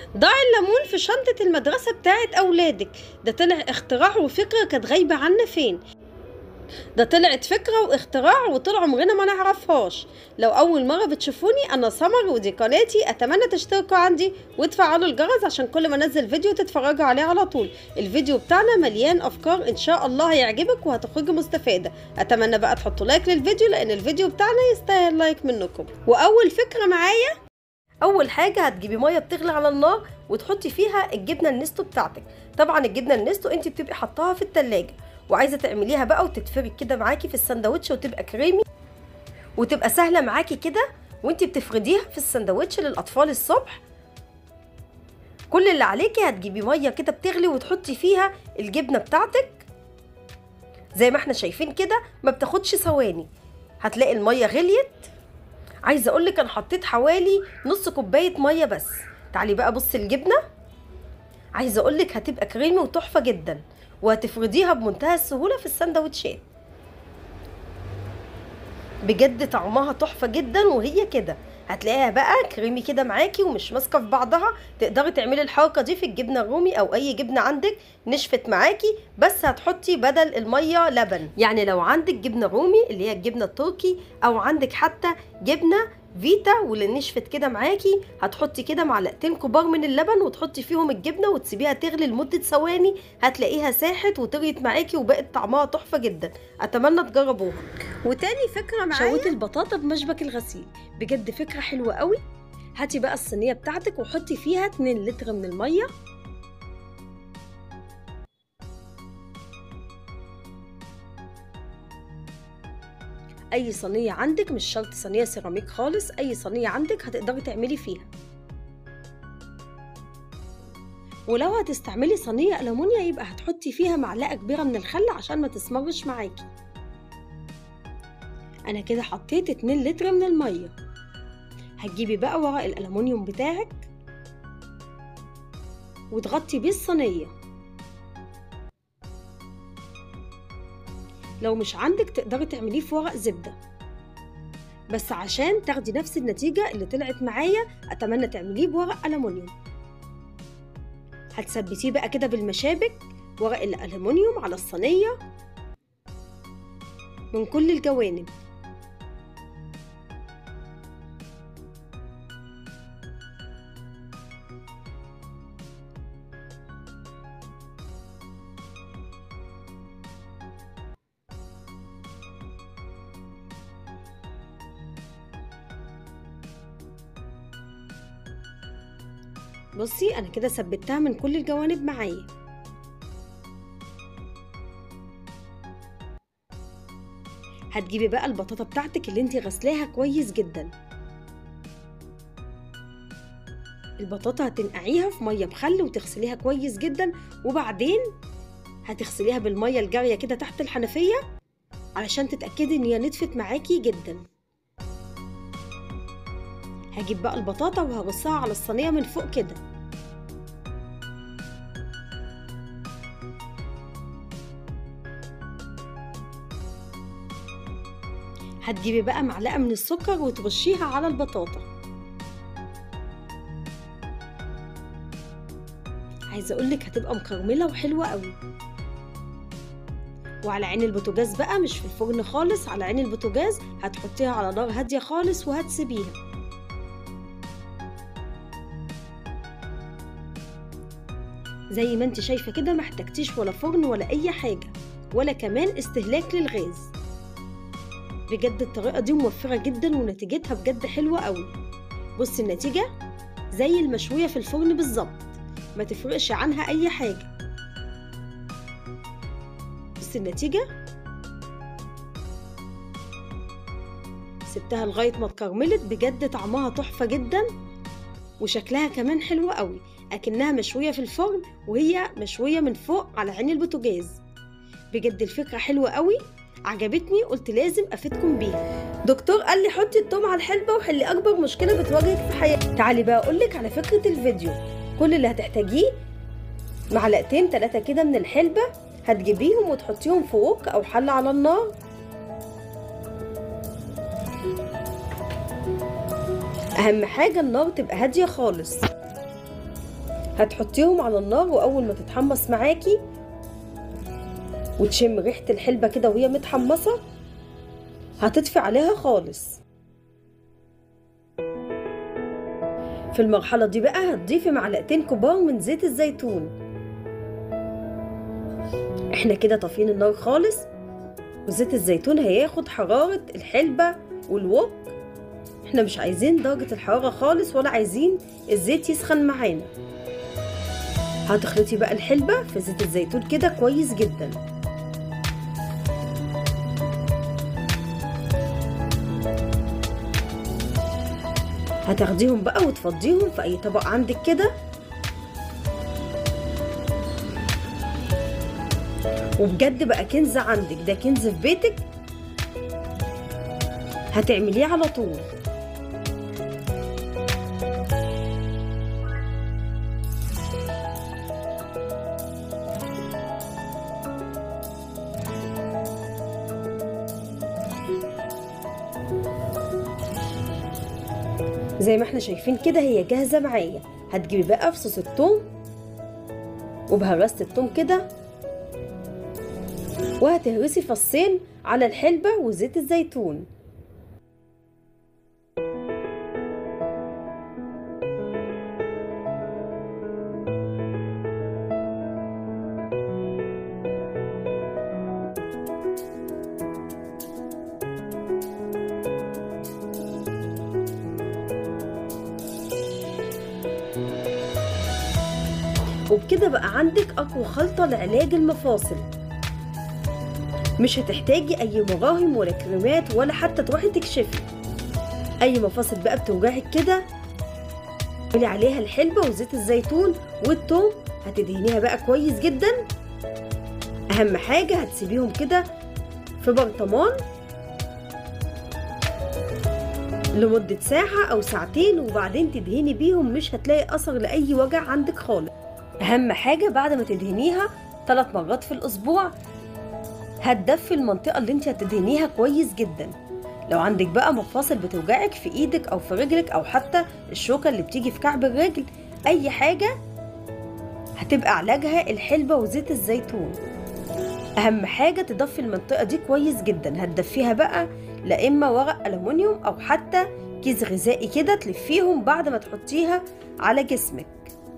ضع الليمون في شنطة المدرسة بتاعت أولادك ده طلع اختراع وفكرة كانت غايبة عنا فين ده طلعت فكرة واختراع وطول عمرنا ما نعرفهاش لو أول مرة بتشوفوني أنا سمر ودي قناتي أتمنى تشتركوا عندي وتفعلوا الجرس عشان كل ما أنزل فيديو تتفرجوا عليه على طول الفيديو بتاعنا مليان أفكار إن شاء الله هيعجبك وهتخرجي مستفادة أتمنى بقى تحطوا لايك للفيديو لأن الفيديو بتاعنا يستاهل لايك منكم وأول فكرة معايا اول حاجه هتجيبي ميه بتغلي على النار وتحطي فيها الجبنه النستو بتاعتك طبعا الجبنه النستو انت بتبقي حطاها في التلاجة وعايزه تعمليها بقى وتتفرد كده معاكي في الساندوتش وتبقى كريمي وتبقى سهله معاكي كده وانت بتفرديها في الساندوتش للاطفال الصبح كل اللي عليكي هتجيبي ميه كده بتغلي وتحطي فيها الجبنه بتاعتك زي ما احنا شايفين كده ما بتاخدش ثواني هتلاقي الميه غليت عايزه اقول لك انا حطيت حوالي نص كوبايه ميه بس تعالي بقى بصي الجبنه عايزه اقول لك هتبقى كريمي وتحفه جدا وهتفرديها بمنتهى السهوله في السندوتشات بجد طعمها تحفه جدا وهي كده هتلاقيها بقى كريمي كده معاكي ومش ماسكه في بعضها تقدري تعملي الحركه دي في الجبنه الرومي او اي جبنه عندك نشفت معاكي بس هتحطي بدل الميه لبن يعني لو عندك جبنه رومي اللي هي الجبنه التركي او عندك حتى جبنه فيتا واللي نشفت كده معاكي هتحطي كده معلقتين كبار من اللبن وتحطي فيهم الجبنه وتسيبيها تغلي لمده ثواني هتلاقيها ساحت وطريت معاكي وبقت طعمها تحفه جدا اتمنى تجربوها وتاني فكره معايا شويت البطاطا بمشبك الغسيل بجد فكره حلوه قوي هاتي بقى الصينيه بتاعتك وحطي فيها 2 لتر من الميه اي صينيه عندك مش شرط صينيه سيراميك خالص اي صينيه عندك هتقدري تعملي فيها ولو هتستعملي صينيه ألمونيا يبقى هتحطي فيها معلقه كبيره من الخل عشان ما تسمرش معاكي انا كده حطيت 2 لتر من الميه هتجيبي بقى ورق الألمونيوم بتاعك وتغطي بيه الصينيه لو مش عندك تقدري تعمليه في ورق زبده بس عشان تاخدي نفس النتيجه اللي طلعت معايا اتمنى تعمليه بورق ألمونيوم هتثبتيه بقى كده بالمشابك ورق الألمونيوم على الصينيه من كل الجوانب بصي انا كده ثبتها من كل الجوانب معايا هتجيبي بقى البطاطا بتاعتك اللي انتي غسلاها كويس جدا البطاطا هتنقعيها في ميه بخل وتغسليها كويس جدا وبعدين هتغسليها بالميه الجاريه كده تحت الحنفيه علشان تتاكدي ان هي نطفت معاكي جدا هجيب بقى البطاطا وهرصها على الصينيه من فوق كده هتجيبي بقى معلقه من السكر وترشيها على البطاطا عايزه اقولك هتبقى مكرمله وحلوه قوي وعلى عين البوتاجاز بقى مش في الفرن خالص على عين البوتاجاز هتحطيها على نار هاديه خالص وهتسيبيها زي ما انت شايفه كده محتاجتيش ولا فرن ولا اي حاجه ولا كمان استهلاك للغاز بجد الطريقه دي موفره جدا ونتيجتها بجد حلوه قوي بصي النتيجه زي المشويه في الفرن بالظبط ما تفرقش عنها اي حاجه بصي النتيجه سبتها لغايه ما اتكرملت بجد طعمها تحفه جدا وشكلها كمان حلو قوي اكنها مشويه في الفرن وهي مشويه من فوق على عين البوتاجاز بجد الفكره حلوه قوي عجبتني قلت لازم افيدكم بيها دكتور قال لي حطي التوم على الحلبه وحلي اكبر مشكله بتواجهك في حياتك تعالي بقى اقولك على فكره الفيديو كل اللي هتحتاجيه معلقتين ثلاثه كده من الحلبه هتجيبيهم وتحطيهم في وك او حله على النار اهم حاجه النار تبقى هاديه خالص هتحطيهم على النار واول ما تتحمص معاكي وتشم ريحة الحلبة كده وهي متحمصة هتطفي عليها خالص في المرحلة دي بقى هتضيفي معلقتين كبار من زيت الزيتون احنا كده طافين النار خالص وزيت الزيتون هياخد حرارة الحلبة والوك احنا مش عايزين درجة الحرارة خالص ولا عايزين الزيت يسخن معانا هتخلطي بقى الحلبة في زيت الزيتون كده كويس جدا هتاخديهم بقى وتفضيهم في اي طبق عندك كده وبجد بقى كنز عندك ده كنز في بيتك هتعمليه على طول زي ما احنا شايفين كده هي جاهزة معايا هتجيبي بقى في صوص التوم وبهرسة التوم كده وهتهرسي فصين على الحلبة وزيت الزيتون وبكده بقى عندك أقوى خلطة لعلاج المفاصل مش هتحتاجي أي مراهم ولا كريمات ولا حتى تروحي تكشفي أي مفاصل بقى بتوجعك كده اعملي عليها الحلبة وزيت الزيتون والثوم هتدهنيها بقى كويس جدا أهم حاجة هتسيبيهم كده في برطمان لمدة ساعة أو ساعتين وبعدين تدهني بيهم مش هتلاقي أثر لأي وجع عندك خالص أهم حاجة بعد ما تدهنيها ثلاث مرات في الأسبوع هتدفي المنطقة اللي انت هتدهنيها كويس جدا لو عندك بقى مفاصل بتوجعك في ايدك او في رجلك او حتى الشوكة اللي بتيجي في كعب الرجل اي حاجة هتبقى علاجها الحلبة وزيت الزيتون اهم حاجة تدفي المنطقة دي كويس جدا هتدفيها بقى لا اما ورق الومنيوم او حتى كيس غذائي كده تلفيهم بعد ما تحطيها على جسمك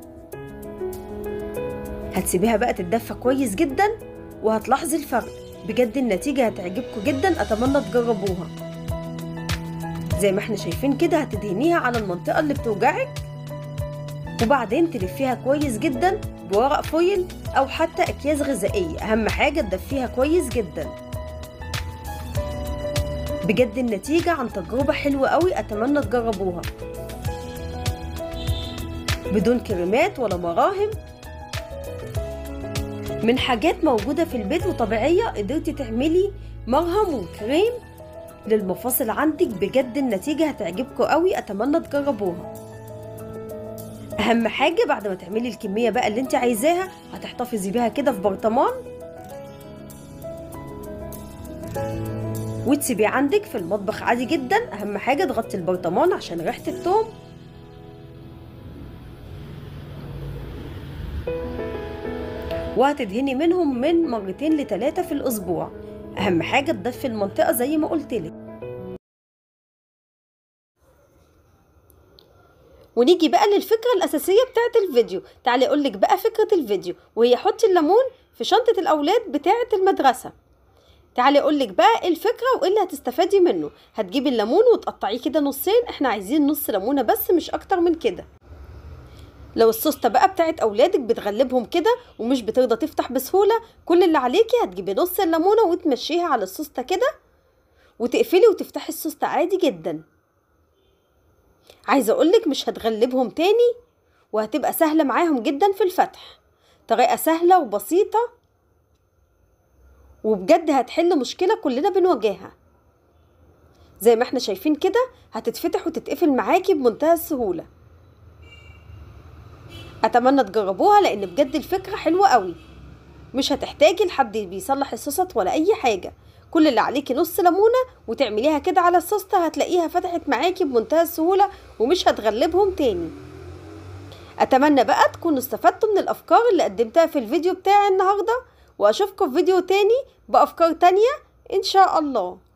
هتسيبيها بقى تتدفى كويس جدا وهتلاحظي الفرق بجد النتيجة هتعجبكم جدا أتمنى تجربوها زي ما احنا شايفين كده هتدهنيها على المنطقة اللي بتوجعك وبعدين تلفيها كويس جدا بورق فويل أو حتى أكياس غذائية أهم حاجة تدفيها كويس جدا بجد النتيجة عن تجربة حلوة قوي أتمنى تجربوها بدون كريمات ولا مراهم من حاجات موجودة في البيت وطبيعية قدرتي تعملي مرهم وكريم للمفاصل عندك بجد النتيجة هتعجبكم قوي أتمنى تجربوها أهم حاجة بعد ما تعملي الكمية بقى اللي انت عايزاها هتحتفظي بيها كده في برطمان وتسيبيه عندك في المطبخ عادي جدا أهم حاجة تغطي البرطمان عشان ريحة التوم وهتدهني منهم من مرتين لتلاتة في الأسبوع أهم حاجة تدفي المنطقة زي ما قلتلك ونيجي بقى للفكرة الأساسية بتاعت الفيديو تعالي أقولك بقى فكرة الفيديو وهي حطي الليمون في شنطة الأولاد بتاعة المدرسة تعالي أقولك بقى الفكرة وإيه اللي هتستفادي منه هتجيبي الليمون وتقطعيه كده نصين احنا عايزين نص ليمونة بس مش أكتر من كده لو السوسته بقى بتاعت اولادك بتغلبهم كده ومش بترضى تفتح بسهوله كل اللي عليكي هتجيبي نص الليمونه وتمشيها على السوسته كده وتقفلي وتفتحي السوسته عادي جدا عايزه اقولك مش هتغلبهم تاني وهتبقى سهله معاهم جدا في الفتح طريقه سهله وبسيطه وبجد هتحل مشكله كلنا بنواجهها زي ما احنا شايفين كده هتتفتح وتتقفل معاكي بمنتهى السهوله اتمنى تجربوها لان بجد الفكره حلوه قوي مش هتحتاجي لحد بيصلح الصوصات ولا اي حاجه كل اللي عليكي نص ليمونه وتعمليها كده على الصوصته هتلاقيها فتحت معاكي بمنتهى السهوله ومش هتغلبهم تاني اتمنى بقى تكونوا استفدتوا من الافكار اللي قدمتها في الفيديو بتاعي النهارده واشوفكم في فيديو تاني بافكار تانية ان شاء الله